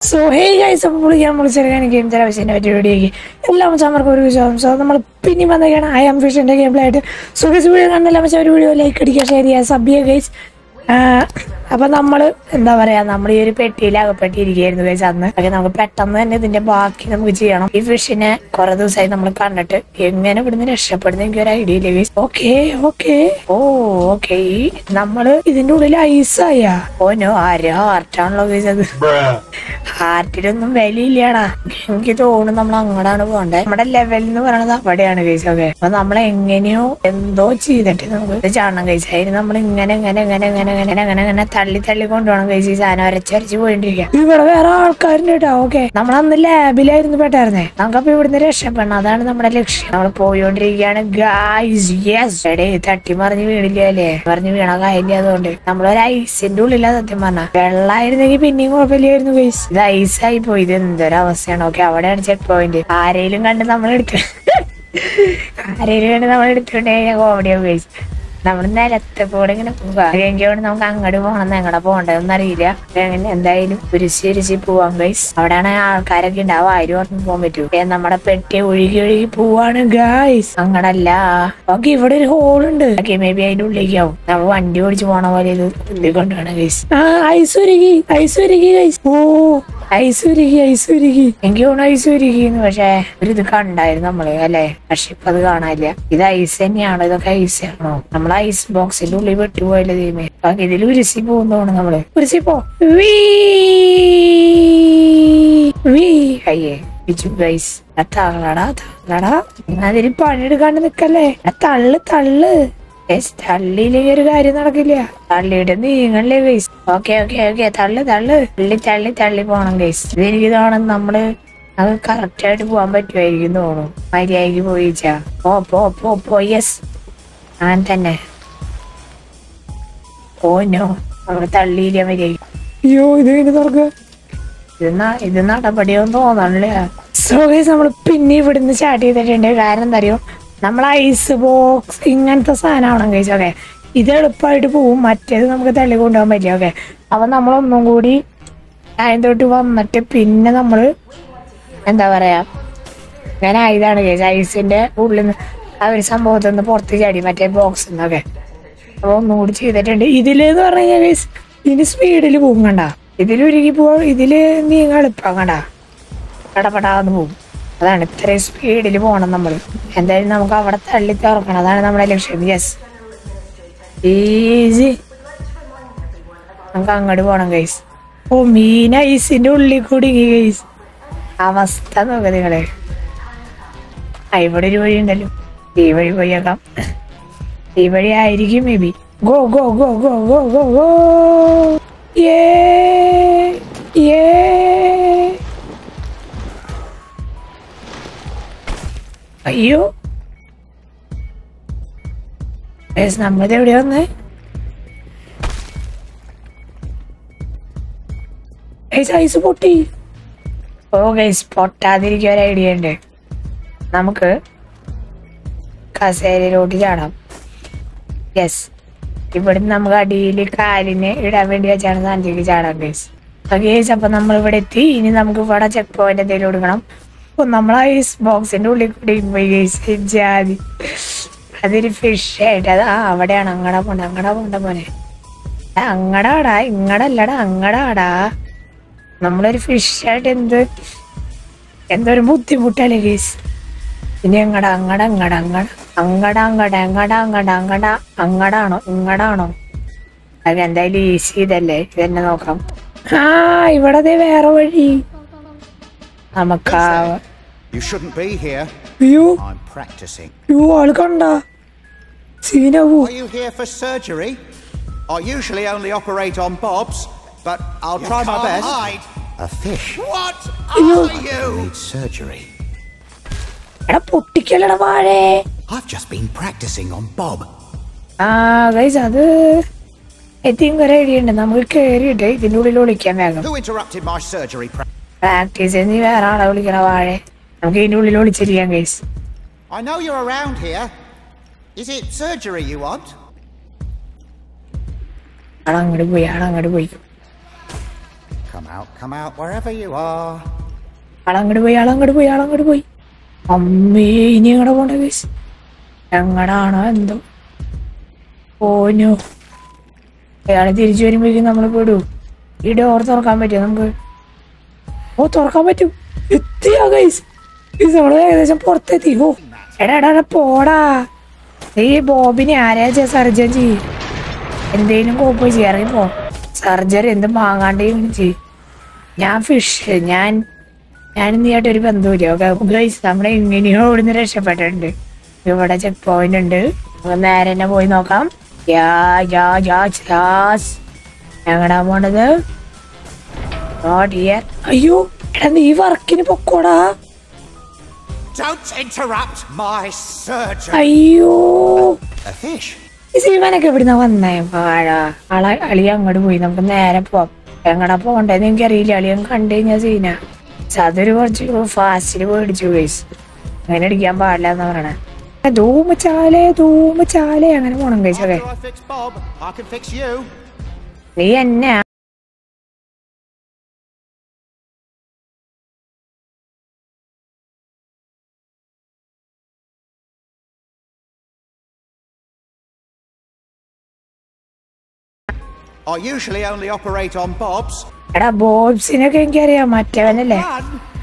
So hey guys അപ്പോൾ വിളിക്കാൻ വിളിച്ചെടുക്കാൻ game തരാവശ്യൻ്റെ പറ്റിയ വീഡിയോയ്ക്ക് എല്ലാ മച്ചാമാർക്കും ഒരു വിശ്വാസം സോ നമ്മൾ പിന്നെ വന്നേക്കാണ് ഐ ആം ഫിഷിൻ്റെ ഗെയിം പ്ലേ ആയിട്ട് സോ ഗൈസ് വീഡിയോ കണ്ടല്ല മച്ചാ ഒരു വീഡിയോ ലൈക്ക് അടിക്കുക ഷെയർ ചെയ്യുക സബ് ചെയ്യുക ഗൈസ് അപ്പൊ നമ്മള് എന്താ പറയാ നമ്മൾ ഈ ഒരു പെട്ടിയിൽ അകപ്പെട്ടിരിക്കുകയായിരുന്നു ഗൈസ് അന്ന് പക്ഷെ നമുക്ക് പെട്ടെന്ന് തന്നെ ഇതിന്റെ ബാക്കി നമുക്ക് ചെയ്യണം ഈ ഫിഷിനെ കുറെ ദിവസമായി നമ്മൾ കണ്ടിട്ട് എങ്ങനെ ഇവിടുന്ന് രക്ഷപ്പെടുന്ന എനിക്ക് ഒരു ഐഡിയ ഇല്ല guys okay okay oh okay നമ്മള് ഇതിന്റെ ഉള്ളിൽ ഐസായ ഓനോ ആര് ഹാർട്ടാണല്ലോ ഗൈസ് അത് ഹാർട്ടിലൊന്നും വിലയില്ലാടാ എനിക്ക് തോന്നുന്നു നമ്മൾ അങ്ങോട്ടാണ് പോകണ്ടേ നമ്മുടെ ലെവൽ എന്ന് പറയുന്നത് അവിടെയാണ് കഴിച്ചത് ഓക്കെ അപ്പൊ നമ്മൾ എങ്ങനെയോ എന്തോ ചെയ്തിട്ട് നമുക്ക് ഇത് ചാടണം കഴിച്ചു അതിന് നമ്മൾ ഇങ്ങനെ ഇങ്ങനെ ഇങ്ങനെ ഇങ്ങനെ ഇങ്ങനെ അങ്ങനെ അങ്ങനെ തള്ളി തള്ളി കൊണ്ടുപോകണം കഴിച്ച് ഈ സാധനം അരച്ചരച്ച് പോയിട്ടിരിക്കുക ഇവിടെ വേറെ ആൾക്കാരുണ്ട് കേട്ടോ ഓക്കെ നമ്മൾ അന്ന് ലാബിലായിരുന്നു പെട്ടായിരുന്നേ നമുക്കപ്പൊ ഇവിടുന്ന് രക്ഷപ്പെടണം അതാണ് നമ്മുടെ ലക്ഷ്യം നമ്മൾ പോയോണ്ടിരിക്കുകയാണ് ഗായ്സ് യെസ് എടേ തട്ടി മറിഞ്ഞ് വീണില്ല അല്ലേ മറിഞ്ഞ് വീണ കാര്യമില്ല അതുകൊണ്ട് നമ്മളൊരു ഐസിന്റെ ഉള്ളിലാ സത്യം പറഞ്ഞ വെള്ളമായിരുന്നെങ്കിൽ പിന്നെയും കുഴപ്പമില്ലായിരുന്നു ഗൈസ് ഇത് ഐസായി പോയി ഇത് എന്തൊരവസ്ഥയാണ് ഓക്കെ അവിടെയാണ് ചെക്ക് പോയിന്റ് ആരേലും കണ്ട് നമ്മൾ എടുത്ത് ആരേലും കണ്ട് നമ്മൾ എടുത്തുകൊണ്ട് കഴിഞ്ഞാൽ കോമഡിയാവും ഗൈസ് നമ്മൾ നിലത്തെ കൂടെ ഇങ്ങനെ പോവാ എനിക്ക് നമുക്ക് അങ്ങോട്ട് പോകണം എങ്ങടെ പോകണ്ടെന്ന് അറിയില്ല അങ്ങനെ എന്തായാലും ഉരുശി ഉരുശി പോവാം ഗൈസ് അവിടെയാണ് ആൾക്കാരൊക്കെ ഉണ്ടാവും ആരും ഓർമ്മ പോകാൻ പറ്റൂ ഏ, നമ്മുടെ പെട്ടി ഒഴുകി ഒഴുകി പോവാണ് ഗൈസ് അങ്ങടല്ല ഓക്കെ ഇവിടെ ഒരു ഹോൾ ഉണ്ട് ഓക്കെ മേ ബി അതിന്റെ ഉള്ളിലേക്ക് ആവും നമ്മൾ വണ്ടി ഓടിച്ച് പോണ പോലെ ഇത് ഉള്ളിൽ കൊണ്ടുപോകണം ഗൈസ് ആ ഐസ് ഉരുകി ഐസ് ഉരുകി ഗൈസ് ഓ ഐസ് ഉരുകി ഐസ് ഉരുകി എനിക്ക് തോന്നുന്നു ഐസ് ഉരുകിന്ന് പക്ഷെ ഒരു ഇത് കണ്ടായിരുന്നു നമ്മള് അല്ലെ പക്ഷെ ഇപ്പൊ അത് കാണാനില്ല ഇത് ഐസ് തന്നെയാണോ ഇതൊക്കെ ഐസ് ആണോ നമ്മൾ ഐസ് ബോക്സിന്റെ ഉള്ളിൽ വിട്ടുപോയല്ലേ ദൈവമേ ബാക്കി ഇതിൽ ഉരുസി പോകുന്നതാണ് നമ്മള് ഉരുസി പോ വീ വീ അയ്യേ ബിജു ഗൈസ് തള്ളടാ തള്ളടാ അതിന് പണിയെടുക്കാണ്ട് നിക്കല്ലേ ആ തള്ളു തള്ളു ഗൈസ് തള്ളിയില്ലെങ്കിൽ ഒരു കാര്യം നടക്കില്ല തള്ളിയിട്ട് നീങ്ങല്ലേ ഗൈസ് ഓക്കെ ഓക്കെ ഓക്കെ തള്ളു തള്ളു തള്ളി തള്ളി തള്ളി പോണം ഗൈസ് ഇതെനിക്ക് തോന്നുന്നു നമ്മള് അത് കറക്റ്റ് ആയിട്ട് പോകാൻ പറ്റുമായിരിക്കും തോന്നുന്നു മര്യാദക്ക് പോയിച്ചാ പോ പോ പോ പോ യെസ് ഞാൻ തന്നെ ഓ നോ നമ്മള് തള്ളിയില്ല മര്യാദ അയ്യോ ഇത് കഴിഞ്ഞ് തുറക്കുക ഇത് ന- ഇത് നടപടിയൊന്നും തോന്നണില്ല സോ ഗൈസ് നമ്മൾ പിന്നെ ഇവിടുന്ന് സ്റ്റാർട്ട് ചെയ്തിട്ടുണ്ട് കാരണം എന്താ അറിയോ നമ്മൾ ഐസ് ബോക്സ് ഇങ്ങനത്തെ സാധനമാണ് കഴിച്ചു ഓക്കെ ഇത് എളുപ്പമായിട്ട് പോവും മറ്റേത് നമുക്ക് തള്ളി കൊണ്ടുപോകാൻ പറ്റില്ല ഓക്കെ അപ്പൊ നമ്മൾ ഒന്നും കൂടി അതിന് തൊട്ട് വന്നിട്ട് പിന്നെ നമ്മൾ എന്താ പറയാ ഞാൻ ഇതാണ് കേസ് ഐസിന്റെ ഉള്ളിൽ നിന്ന് ആ ഒരു സംഭവത്തിൽ നിന്ന് പുറത്ത് ചാടി മറ്റേ ബോക്സ് നിന്നൊക്കെ അപ്പൊ ഒന്നും കൂടി ചെയ്തിട്ടുണ്ട് ഇതിലെന്ന് പറഞ്ഞു കഴിഞ്ഞാൽ ഗൈസ് ഇതിന് സ്പീഡിൽ പോകും കണ്ട ഇതിലൊരുക്കി പോ ഇതില് നീങ്ങ എളുപ്പം കണ്ട പടപടാന്ന് പോകും അതാണ് ഇത്രയും സ്പീഡിൽ പോകണം നമ്മൾ എന്തായാലും നമുക്ക് അവിടെ തള്ളി തുറക്കണം അതാണ് നമ്മുടെ ലക്ഷ്യം യെസ് ഈസി നമുക്ക് അങ്ങോട്ട് പോകണം ഗൈസ് ഓ മീൻ ഐസിന്റെ ഉള്ളിൽ കൂടി ഗൈസ് അവസ്ഥ നോക്ക നിങ്ങളെ ആ ഇവിടെ ഒരു വഴി ഉണ്ടല്ലോ ഈ വഴി പോയേക്കാം ഈ വഴി ആയിരിക്കും maybe go go go go go go go യേ യേ അയ്യോ ഗൈസ് നമ്മളിത് എവിടെയാ വന്നേ ഗൈസ് ഐസ് പൊട്ടി ഓ ഗൈസ് പൊട്ടാതിരിക്കാൻ ഒരു ഐഡിയ ഉണ്ട് നമുക്ക് കസേരയിലോട്ട് ചാടാം യെസ് ഇവിടുന്ന് നമുക്ക് അടിയിൽ കാലിന് ഇടാൻ വേണ്ടി വെച്ചാണ് സാന്തിക്ക് ചാടാം ഗൈസ് ഗേസ് അപ്പൊ നമ്മൾ ഇവിടെ എത്തി ഇനി നമുക്ക് ഇവിടെ ചെക്ക് പോയിന്റ് എന്തെങ്കിലും കൊടുക്കണം അപ്പൊ നമ്മൾ ഐസ് ബോക്സിന്റെ ഉള്ളിൽ കൂടി പോയി ഗൈസ് ജാതി അതൊരു ഫിഷ് ആയിട്ട് അത് ആ അവിടെയാണ് അങ്ങടാ പോണ്ട അങ്ങടാ പോണ്ട മോനെ ആ, അങ്ങടാടാ ഇങ്ങടല്ലടാ അങ്ങടാടാ നമ്മളൊരു ഫിഷ് ആയിട്ട് എന്ത് എന്തൊരു ബുദ്ധിമുട്ടല്ലേ ഗേസ് ഇനി എങ്ങട അങ്ങട അങ്ങട അങ്ങട അങ്ങട അങ്ങട അങ്ങട അങ്ങട അങ്ങട അങ്ങടാണോ ഇങ്ങടാണോ അത് എന്തായാലും ഈസി ഇതല്ലേ ഇതന്നെ നോക്കാം ആ ഇവിടെ ദേ വേറെ വഴി നമുക്ക് ആ- You shouldn't be here. അയ്യോ I'm practicing. അയ്യോ ആള് കണ്ട സീനാവൂ Are you here for surgery? I usually only operate on bobs, but I'll try my best. A fish. What അയ്യോ Needs surgery. എടാ പൊട്ടിക്കലടാ വാഴേ I've just been practicing on Bob. ആ guys അത് എത്തിയും കുറെ ഐഡിയ ഉണ്ട് നമുക്ക് കേറിയിട്ട് ഇതിന്റെ ഉള്ളിൽ വിളിക്കാൻ വേഗം Who interrupted my surgery? Pra- practice നീ വേറെ ആളെ വിളിക്കണ വാഴെ നമുക്ക് ഇതിന്റെ ഉള്ളിൽ വിളിച്ചിരിക്കാം guys I know you're around here. Is it surgery you want? ആളങ്ങോട്ട് പോയി ആളങ്ങോട്ട് പോയി Come Come out, come out, wherever you are. ആളങ്ങോട്ട് പോയി ആളങ്ങോട്ട് പോയി ആളങ്ങോട്ട് പോയി അമ്മേ ഇനി എങ്ങടെ പോണ്ട കേസ് എങ്ങടാണോ എന്തോ ഓനോ അയാള് തിരിച്ചു വരുമ്പോഴേക്കും നമ്മൾ പെടൂ ഈ ഡോർ തുറക്കാൻ പറ്റുമോ നമുക്ക് ഓ തുറക്കാൻ പറ്റും എത്തിയാ ഗൈസ് നമ്മള് ഏകദേശം പുറത്തെത്തി ഓ എടാ എടാ എടാ, പോടാ ഈ ബോബിനെ ആരാ സർജൻ ചെയ്യും എന്തേലും കോപ്പ് ചെയ്യാം ഇറങ്ങിപ്പോ സർജറി എന്ത് മാങ്ങാണ്ടേയും ചെയ്യും ഞാൻ ഫിഷ് ഞാൻ ഞാൻ നീയായിട്ട് ഒരു ബന്ധമില്ല ഓക്കെ ഗൈസ് നമ്മളെ എങ്ങനെയോ ഇവിടുന്ന് രക്ഷപ്പെട്ടിട്ടുണ്ട് ഇവിടെ ചെക്ക് പോയിന്റ് ഉണ്ട് നമുക്ക് നേരെ തന്നെ പോയി നോക്കാം യാ യാ യാ യാസ് എങ്ങടാ പോണത് Not here. അയ്യോ എടാ നീ വർക്കിന് പൊക്കോടാ Don't interrupt my surgery. അയ്യോ A fish? ഈ സീമാനൊക്കെ എവിടുന്ന വന്നേ വാഴ ആളെ അളി അങ്ങോട്ട് പോയി നമുക്ക് നേരെ പോവാം എങ്ങടാ പോണ്ടേന്ന് എനിക്കറിയില്ല അളിയൻ കണ്ടു കഴിഞ്ഞാൽ സീന പക്ഷെ അതൊരു കുറച്ച് ഫാസ്റ്റില് മേടിച്ചു ഗൈസ് അങ്ങനെ അടിക്കാൻ പാടില്ല എന്ന് പറയണേ ധൂമച്ചാലേ ധൂമച്ചാലേ അങ്ങനെ പോണം കഴിച്ചൊക്കെ After I fix Bob, I can fix you. നീ എന്നെ I usually only operate on Bobs. എടാ ബോബ്സിനൊക്കെ എനിക്കറിയാം മറ്റവനല്ലേ Run!